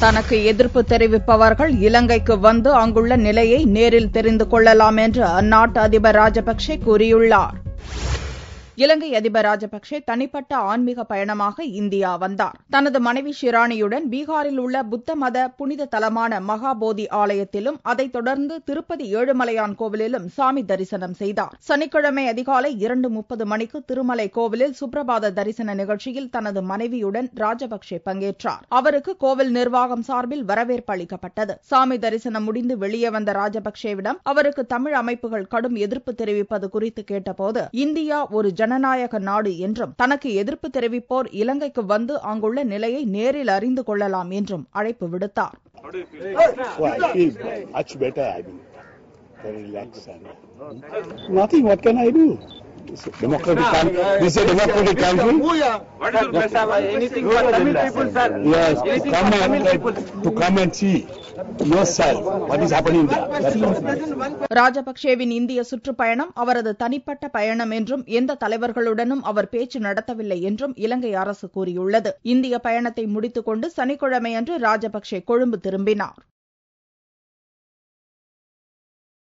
தனக்கு எதிர்ப்பு தெரிவிப்பவர்கள் இலங்கைக்கு வந்து அங்குள்ள நிலையை நேரில் தெரிந்து கொள்ளலாம் என்று அந்நாட்டு அதிபர் ராஜபக்சே கூறியுள்ளார் இலங்கை அதிபர் ராஜபக்சே தனிப்பட்ட ஆன்மீக பயணமாக இந்தியா வந்தார் தனது மனைவி ஷிராணியுடன் பீகாரில் உள்ள புத்த மத புனித தலமான மகாபோதி ஆலயத்திலும் அதைத் தொடர்ந்து திருப்பதி ஏழுமலையான் கோவிலிலும் சாமி தரிசனம் செய்தார் சனிக்கிழமை அதிகாலை இரண்டு முப்பது மணிக்கு திருமலை கோவிலில் சுப்ரபாத தரிசன நிகழ்ச்சியில் தனது மனைவியுடன் ராஜபக்சே பங்கேற்றார் அவருக்கு கோவில் நிர்வாகம் சார்பில் வரவேற்பு அளிக்கப்பட்டது சாமி தரிசனம் முடிந்து வெளியே வந்த ராஜபக்சேவிடம் அவருக்கு தமிழ் அமைப்புகள் கடும் எதிர்ப்பு தெரிவிப்பது குறித்து கேட்டபோது இந்தியா ஒரு ஜனநாயக நாடு என்றும் தனக்கு எதிர்ப்பு தெரிவிப்போர் இலங்கைக்கு வந்து அங்குள்ள நிலையை நேரில் அறிந்து கொள்ளலாம் என்றும் அழைப்பு விடுத்தார் So I feel much better. I mean, very relaxed. And nothing. What can I do? It's a democratic country. This is a democratic country. What is your message? Anything for Tamil people, sir? Yes, to Anything come for Tamil and people? to come and see yourself what is happening there. That's all. ராஜபக்சேவின் இந்திய சுற்றுப்பயணம் அவரது தனிப்பட்ட பயணம் என்றும் எந்த தலைவர்களுடனும் அவர் பேச்சு நடத்தவில்லை என்றும் இலங்கை அரசு கூறியுள்ளது இந்திய பயணத்தை முடித்துக் கொண்டு சனிக்கிழமையன்று ராஜபக்சே கொழும்பு திரும்பினார்